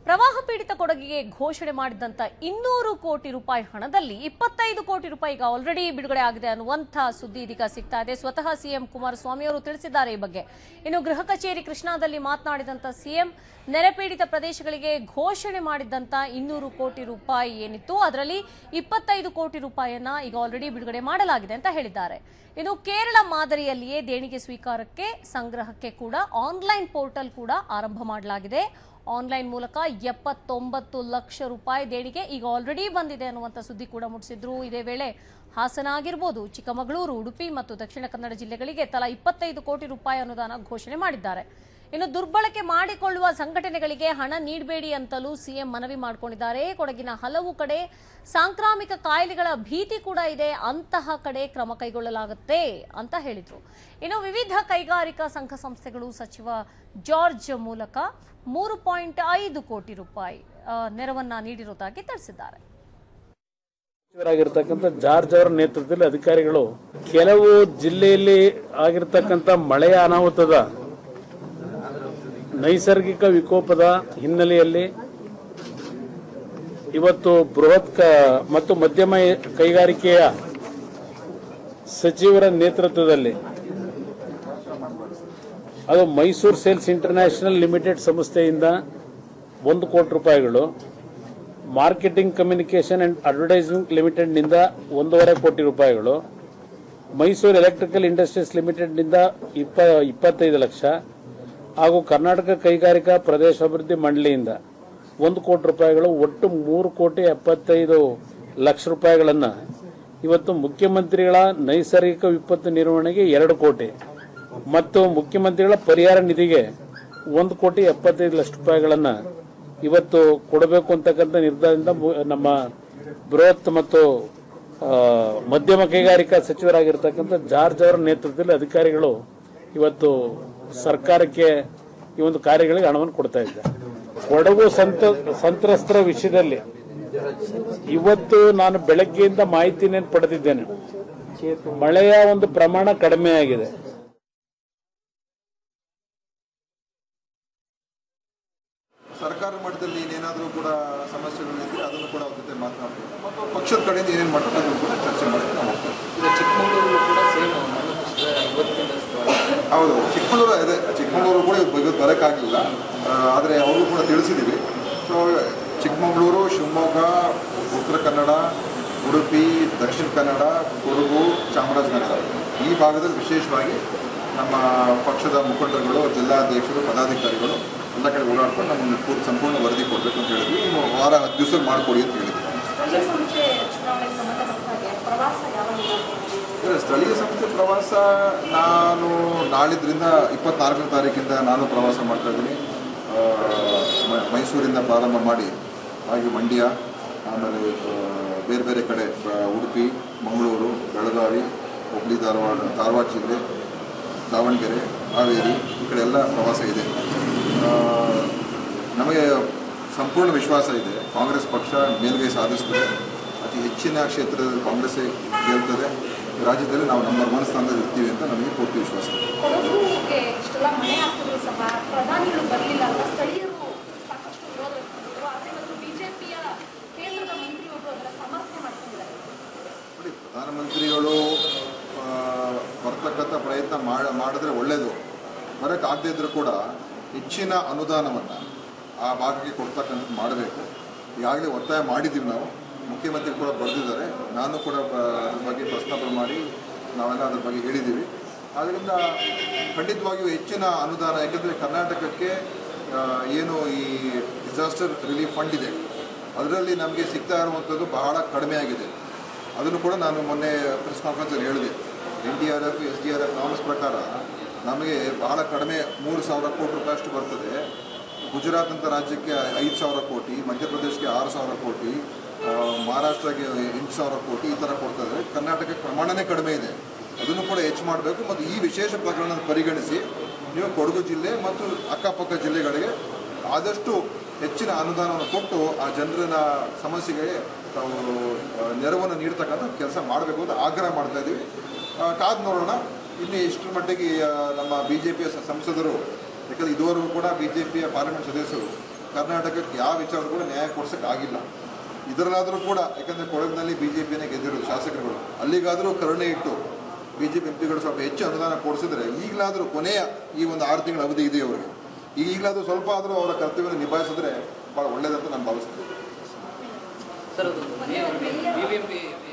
ಪ್ರವಾಹ ಪೀಡಿತ ಕೊಡಗಿಗೆ ಘೋಷಣೆ ಮಾಡಿದಂತ ಇನ್ನೂರು ಕೋಟಿ ರೂಪಾಯಿ ಹಣದಲ್ಲಿ ಇಪ್ಪತ್ತೈದು ಕೋಟಿ ರೂಪಾಯಿ ಈಗ ಆಲ್ರೆಡಿ ಬಿಡುಗಡೆ ಆಗಿದೆ ಅನ್ನುವಂಥ ಸುದ್ದಿ ಇದೀಗ ಸಿಗ್ತಾ ಇದೆ ಸ್ವತಃ ಸಿಎಂ ಕುಮಾರಸ್ವಾಮಿ ಅವರು ತಿಳಿಸಿದ್ದಾರೆ ಈ ಬಗ್ಗೆ ಇನ್ನು ಗೃಹ ಕಚೇರಿ ಕೃಷ್ಣಾದಲ್ಲಿ ಮಾತನಾಡಿದಂತ ಸಿಎಂ ನೆರೆ ಪೀಡಿತ ಪ್ರದೇಶಗಳಿಗೆ ಘೋಷಣೆ ಮಾಡಿದ್ದಂತ ಇನ್ನೂರು ಕೋಟಿ ರೂಪಾಯಿ ಏನಿತ್ತು ಅದರಲ್ಲಿ ಇಪ್ಪತ್ತೈದು ಕೋಟಿ ರೂಪಾಯಿಯನ್ನ ಈಗ ಆಲ್ರೆಡಿ ಬಿಡುಗಡೆ ಮಾಡಲಾಗಿದೆ ಅಂತ ಹೇಳಿದ್ದಾರೆ ಇನ್ನು ಕೇರಳ ಮಾದರಿಯಲ್ಲಿಯೇ ದೇಣಿಗೆ ಸ್ವೀಕಾರಕ್ಕೆ ಸಂಗ್ರಹಕ್ಕೆ ಕೂಡ ಆನ್ಲೈನ್ ಪೋರ್ಟಲ್ ಕೂಡ ಆರಂಭ ಮಾಡಲಾಗಿದೆ ಆನ್ಲೈನ್ ಮೂಲಕ ಎಪ್ಪತ್ತೊಂಬತ್ತು ಲಕ್ಷ ರೂಪಾಯಿ ದೇಣಿಗೆ ಈಗ ಆಲ್ರೆಡಿ ಬಂದಿದೆ ಅನ್ನುವಂಥ ಸುದ್ದಿ ಕೂಡ ಮುಟ್ಟಿಸಿದ್ರು ಇದೇ ವೇಳೆ ಹಾಸನ ಆಗಿರ್ಬೋದು ಚಿಕ್ಕಮಗಳೂರು ಉಡುಪಿ ಮತ್ತು ದಕ್ಷಿಣ ಕನ್ನಡ ಜಿಲ್ಲೆಗಳಿಗೆ ತಲಾ ಇಪ್ಪತ್ತೈದು ಕೋಟಿ ರೂಪಾಯಿ ಅನುದಾನ ಘೋಷಣೆ ಮಾಡಿದ್ದಾರೆ ಇನ್ನು ದುರ್ಬಳಕೆ ಮಾಡಿಕೊಳ್ಳುವ ಸಂಘಟನೆಗಳಿಗೆ ಹಣ ನೀಡಬೇಡಿ ಅಂತಲೂ ಸಿಎಂ ಮನವಿ ಮಾಡಿಕೊಂಡಿದ್ದಾರೆ ಕೊಡಗಿನ ಹಲವು ಕಡೆ ಸಾಂಕ್ರಾಮಿಕ ಕಾಯಿಲೆಗಳ ಭೀತಿ ಕೂಡ ಇದೆ ಅಂತಹ ಕಡೆ ಕ್ರಮ ಕೈಗೊಳ್ಳಲಾಗುತ್ತೆ ಅಂತ ಹೇಳಿದ್ರು ಇನ್ನು ವಿವಿಧ ಕೈಗಾರಿಕಾ ಸಂಘ ಸಂಸ್ಥೆಗಳು ಸಚಿವ ಜಾರ್ಜ್ ಮೂಲಕ ಮೂರು ಪಾಯಿಂಟ್ ಐದು ಕೋಟಿ ರೂಪಾಯಿ ಆ, ನೆರವನ್ನ ನೀಡಿರುವುದಾಗಿ ತಿಳಿಸಿದ್ದಾರೆ ಸಚಿವರಾಗಿರ್ತಕ್ಕಂಥ ಜಾರ್ಜ್ ಅವರ ನೇತೃತ್ವದಲ್ಲಿ ಅಧಿಕಾರಿಗಳು ಕೆಲವು ಜಿಲ್ಲೆಯಲ್ಲಿ ಆಗಿರ್ತಕ್ಕಂಥ ಮಳೆಯ ಅನಾಹುತದ ನೈಸರ್ಗಿಕ ವಿಕೋಪದ ಹಿನ್ನೆಲೆಯಲ್ಲಿ ಇವತ್ತು ಬೃಹತ್ ಕ ಮತ್ತು ಮಧ್ಯಮ ಕೈಗಾರಿಕೆಯ ಸಚಿವರ ನೇತೃತ್ವದಲ್ಲಿ ಅದು ಮೈಸೂರು ಸೇಲ್ಸ್ ಇಂಟರ್ನ್ಯಾಷನಲ್ ಲಿಮಿಟೆಡ್ ಸಂಸ್ಥೆಯಿಂದ ಒಂದು ಕೋಟಿ ರೂಪಾಯಿಗಳು ಮಾರ್ಕೆಟಿಂಗ್ ಕಮ್ಯುನಿಕೇಷನ್ ಅಂಡ್ ಅಡ್ವರ್ಟೈಸಿಂಗ್ ಲಿಮಿಟೆಡ್ನಿಂದ ಒಂದೂವರೆ ಕೋಟಿ ರೂಪಾಯಿಗಳು ಮೈಸೂರು ಎಲೆಕ್ಟ್ರಿಕಲ್ ಇಂಡಸ್ಟ್ರೀಸ್ ಲಿಮಿಟೆಡ್ನಿಂದ ಇಪ್ಪ ಇಪ್ಪತ್ತೈದು ಲಕ್ಷ ಹಾಗೂ ಕರ್ನಾಟಕ ಕೈಗಾರಿಕಾ ಪ್ರದೇಶಾಭಿವೃದ್ಧಿ ಮಂಡಳಿಯಿಂದ ಒಂದು ಕೋಟಿ ರೂಪಾಯಿಗಳು ಒಟ್ಟು ಮೂರು ಕೋಟಿ ಎಪ್ಪತ್ತೈದು ಲಕ್ಷ ರೂಪಾಯಿಗಳನ್ನು ಇವತ್ತು ಮುಖ್ಯಮಂತ್ರಿಗಳ ನೈಸರ್ಗಿಕ ವಿಪತ್ತು ನಿರ್ವಹಣೆಗೆ ಎರಡು ಕೋಟಿ ಮತ್ತು ಮುಖ್ಯಮಂತ್ರಿಗಳ ಪರಿಹಾರ ನಿಧಿಗೆ ಒಂದು ಕೋಟಿ ಎಪ್ಪತ್ತೈದು ಲಕ್ಷ ರೂಪಾಯಿಗಳನ್ನು ಇವತ್ತು ಕೊಡಬೇಕು ಅಂತಕ್ಕಂಥ ನಿರ್ಧಾರದಿಂದ ಮು- ನಮ್ಮ ಬೃಹತ್ ಮತ್ತು ಆ, ಮಧ್ಯಮ ಕೈಗಾರಿಕಾ ಸಚಿವರಾಗಿರ್ತಕ್ಕಂಥ ಜಾರ್ಜ್ ಅವರ ನೇತೃತ್ವದಲ್ಲಿ ಅಧಿಕಾರಿಗಳು ಇವತ್ತು ಸರ್ಕಾರಕ್ಕೆ ಈ ಒಂದು ಕಾರ್ಯಗಳಿಗೆ ಹಣವನ್ನು ಕೊಡ್ತಾ ಇದ್ದಾರೆ ಕೊಡಗು ಸಂತ ಸಂತ್ರಸ್ತರ ವಿಷಯದಲ್ಲಿ ಇವತ್ತು ನಾನು ಬೆಳಗ್ಗೆಯಿಂದ ಮಾಹಿತಿಯನ್ನು ಪಡೆದಿದ್ದೇನೆ ಮಳೆಯ ಒಂದು ಪ್ರಮಾಣ ಕಡಿಮೆ ಆಗಿದೆ ಸರ್ಕಾರ ಮಟ್ಟದಲ್ಲಿ ಏನೇನಾದರೂ ಕೂಡ ಸಮಸ್ಯೆಗಳಿದ್ರೆ ಅದನ್ನು ಕೂಡ ಅವ್ರ ಜೊತೆ ಮಾತನಾಡ್ತೀವಿ ಮತ್ತು ಪಕ್ಷದ ಕಡೆಯಿಂದ ಏನೇನು ಮಾಡ್ತಾರೆ ಅದನ್ನು ಕೂಡ ಚರ್ಚೆ ಮಾಡಿ ನಾವು ಹೋಗ್ತೇವೆ ಈಗ ಚಿಕ್ಕಮಗಳೂರು ಕೂಡ ಸೇಮ್ ಮನಸ್ಸಿದೆ ಇವತ್ತಿನಷ್ಟು ಹೌದು ಚಿಕ್ಕಮಗಳೂರು ಇದೆ ಚಿಕ್ಕಮಗಳೂರು ಕೂಡ ಇವತ್ತು ಬಗ್ಗೆ ಬರೋಕ್ಕಾಗಲಿಲ್ಲ ಆದರೆ ಅವರು ಕೂಡ ತಿಳಿಸಿದ್ದೀವಿ ಸೊ ಚಿಕ್ಕಮಗಳೂರು ಶಿವಮೊಗ್ಗ ಉತ್ತರ ಕನ್ನಡ ಉಡುಪಿ ದಕ್ಷಿಣ ಕನ್ನಡ ಕೊಡಗು ಚಾಮರಾಜನಗರ ಈ ಭಾಗದಲ್ಲಿ ವಿಶೇಷವಾಗಿ ನಮ್ಮ ಪಕ್ಷದ ಮುಖಂಡರುಗಳು ಜಿಲ್ಲಾಧ್ಯಕ್ಷರು ಪದಾಧಿಕಾರಿಗಳು ಎಲ್ಲ ಕಡೆ ಓಡಾಡ್ಕೊಂಡು ನಮ್ಮನ್ನು ಪೂರ್ತಿ ಸಂಪೂರ್ಣ ವರದಿ ಕೊಡಬೇಕು ಅಂತ ಹೇಳಿದ್ವಿ ಇನ್ನು ವಾರ ಹತ್ತು ದಿವಸ ಮಾಡಿಕೊಡಿ ಅಂತ ಹೇಳಿದ್ವಿ ಸ್ಥಳೀಯ ಸಂಸ್ಥೆ ಚುನಾವಣೆಗೆ ಸಂಬಂಧಪಟ್ಟ ಹಾಗೆ ಪ್ರವಾಸ ಯಾವಾಗ ಇಲ್ಲ, ಸ್ಥಳೀಯ ಸಂಸ್ಥೆ ಪ್ರವಾಸ ನಾನು ನಾಳಿದ್ರಿಂದ ಇಪ್ಪತ್ನಾಲ್ಕನೇ ತಾರೀಕಿಂದ ನಾನು ಪ್ರವಾಸ ಮಾಡ್ತಾ ಇದ್ದೀನಿ ಆ, ಮ- ಮೈಸೂರಿಂದ ಪ್ರಾರಂಭ ಮಾಡಿ ಹಾಗೆ ಮಂಡ್ಯ ಆಮೇಲೆ ಆ, ಬೇರೆ ಬೇರೆ ಕಡೆ ಆ, ಉಡುಪಿ ಮಂಗಳೂರು ಬೆಳಗಾವಿ ಹುಬ್ಳಿ ಧಾರವಾಡ ಧಾರವಾಡ ಜಿಲ್ಲೆ ದಾವಣಗೆರೆ ಹಾವೇರಿ ಈ ಕಡೆ ಎಲ್ಲ ಪ್ರವಾಸ ಇದೆ ಆ, ನಮಗೆ ಸಂಪೂರ್ಣ ವಿಶ್ವಾಸ ಇದೆ ಕಾಂಗ್ರೆಸ್ ಪಕ್ಷ ಮೇಲುಗೈ ಸಾಧಿಸ್ತದೆ ಅತಿ ಹೆಚ್ಚಿನ ಕ್ಷೇತ್ರದಲ್ಲಿ ಕಾಂಗ್ರೆಸ್ಸೇ ಗೆಲ್ತದೆ ರಾಜ್ಯದಲ್ಲಿ ನಾವು ನಂಬರ್ ಒನ್ ಸ್ಥಾನದಲ್ಲಿ ಇರ್ತೀವಿ ಅಂತ ನಮಗೆ ಪೂರ್ತಿ ವಿಶ್ವಾಸ ಇದೆ ಕೊಡಗುಗೆ ಇಷ್ಟೆಲ್ಲ ಮಳೆ ಆಗ್ತಿದ್ರು ಸಹ ಪ್ರಧಾನಿಗಳು ಬರಲಿಲ್ಲ ಅಂತ ಸ್ಥಳೀಯರು ಸಾಕಷ್ಟು ವಿರೋಧ ವ್ಯಕ್ತಪಡಿಸಿದ್ರು ಆದರೆ ಇವತ್ತು ಬಿಜೆಪಿಯ ಕೇಂದ್ರದ ಮಂತ್ರಿಯೊಬ್ಬರು ಅದರ ಸಮರ್ಥನೆ ಮಾಡ್ಕೊಂಡಿದ್ದಾರೆ ನೋಡಿ ಪ್ರಧಾನಮಂತ್ರಿಗಳು ಆ, ಬರ್ತಕ್ಕಂಥ ಪ್ರಯತ್ನ ಮಾಡ ಮಾಡಿದ್ರೆ ಒಳ್ಳೆಯದು ಬರೋಕ್ಕಾಗದೇ ಇದ್ರೂ ಕೂಡ ಹೆಚ್ಚಿನ ಅನುದಾನವನ್ನು ಆ ಭಾಗಕ್ಕೆ ಕೊಡ್ತಕ್ಕಂಥದ್ದು ಮಾಡಬೇಕು ಈಗಾಗಲೇ ಒತ್ತಾಯ ಮಾಡಿದ್ದೀವಿ ನಾವು ಮುಖ್ಯಮಂತ್ರಿ ಕೂಡ ಬರೆದಿದ್ದಾರೆ ನಾನು ಕೂಡ ಬ- ಅದ್ರ ಬಗ್ಗೆ ಪ್ರಸ್ತಾಪ ಮಾಡಿ ನಾವೆಲ್ಲ ಅದ್ರ ಬಗ್ಗೆ ಹೇಳಿದ್ದೀವಿ ಆದ್ದರಿಂದ ಖಂಡಿತವಾಗಿಯೂ ಹೆಚ್ಚಿನ ಅನುದಾನ ಯಾಕೆಂದರೆ ಕರ್ನಾಟಕಕ್ಕೆ ಆ, ಏನು ಈ ಡಿಸಾಸ್ಟರ್ ರಿಲೀಫ್ ಫಂಡ್ ಇದೆ ಅದರಲ್ಲಿ ನಮಗೆ ಸಿಗ್ತಾ ಇರುವಂಥದ್ದು ಬಹಳ ಕಡಿಮೆ ಆಗಿದೆ ಅದನ್ನು ಕೂಡ ನಾನು ಮೊನ್ನೆ ಪ್ರೆಸ್ ಕಾನ್ಫರೆನ್ಸಲ್ಲಿ ಹೇಳಿದೆ N D R F S D R F norms ಪ್ರಕಾರ ನಮಗೆ ಬಹಳ ಕಡಿಮೆ ಮೂರು ಸಾವಿರ ಕೋಟಿ ರೂಪಾಯಿ ಅಷ್ಟು ಬರ್ತದೆ ಗುಜರಾತ್ ಅಂತ ರಾಜ್ಯಕ್ಕೆ ಐದು ಸಾವಿರ ಕೋಟಿ ಮಧ್ಯಪ್ರದೇಶಕ್ಕೆ ಆರು ಸಾವಿರ ಕೋಟಿ ಆ, ಮಹಾರಾಷ್ಟ್ರಕ್ಕೆ ಎಂಟು ಸಾವಿರ ಕೋಟಿ ಈ ಥರ ಕೊಡ್ತಾರೆ ಕರ್ನಾಟಕಕ್ಕೆ ಪ್ರಮಾಣನೇ ಕಡಿಮೆ ಇದೆ ಅದನ್ನು ಕೂಡ ಹೆಚ್ಚು ಮಾಡಬೇಕು ಮತ್ತು ಈ ವಿಶೇಷ ಪ್ರಕರಣ ಪರಿಗಣಿಸಿ ನೀವು ಕೊಡಗು ಜಿಲ್ಲೆ ಮತ್ತು ಅಕ್ಕಪಕ್ಕ ಜಿಲ್ಲೆಗಳಿಗೆ ಆದಷ್ಟು ಹೆಚ್ಚಿನ ಅನುದಾನವನ್ನು ಕೊಟ್ಟು ಆ ಜನರನ್ನ ಸಮಸ್ಯೆಗೆ ತಾವು ಆ, ನೆರವನ್ನು ನೀಡ್ತಕ್ಕಂಥ ಕೆಲಸ ಮಾಡಬೇಕು ಅಂತ ಆಗ್ರಹ ಮಾಡ್ತಾ ಇದ್ದೀವಿ ಆ, ಕಾದ್ ನೋಡೋಣ ಇನ್ನು ಇಷ್ಟರ ಮಟ್ಟಿಗೆ ಆ, ನಮ್ಮ ಬಿ ಜೆ ಪಿಯ ಸಂಸದರು ಯಾಕಂದರೆ ಇದುವರೆಗೂ ಕೂಡ ಬಿ ಜೆ ಪಿಯ ಪಾರ್ಲಿಮೆಂಟ್ ಸದಸ್ಯರು ಕರ್ನಾಟಕಕ್ಕೆ ಯಾವ ವಿಚಾರ ಕೂಡ ನ್ಯಾಯ ಕೊಡ್ಸಕ್ಕೆ ಆಗಿಲ್ಲ ಇದರಲ್ಲಾದರೂ ಕೂಡ ಯಾಕಂದರೆ ಕೊಡಗಿನಲ್ಲಿ ಬಿ ಜೆ ಪಿನೇ ಗೆದ್ದಿರೋದು ಶಾಸಕರುಗಳು ಅಲ್ಲಿಗಾದರೂ ಕರುಣೆ ಇಟ್ಟು ಬಿ ಜೆ ಪಿ ಎಂಪಿಗಳು ಸ್ವಲ್ಪ ಹೆಚ್ಚು ಅನುದಾನ ಕೊಡಿಸಿದ್ರೆ ಈಗಲಾದರೂ ಕೊನೆಯ ಈ ಒಂದು ಆರು ತಿಂಗಳ ಅವಧಿ ಇದೆ ಅವರಿಗೆ ಈಗ ಈಗಲಾದರೂ ಸ್ವಲ್ಪ ಆದರೂ ಅವರ ಕರ್ತವ್ಯ ನಿಭಾಯಿಸಿದ್ರೆ ಭಾಳ ಒಳ್ಳೆಯದಂತ ನಾನು ಭಾವಿಸ್ತೀನಿ ಸರ್ ಅದು ಬಿ ಬಿ ಎಂ ಪಿ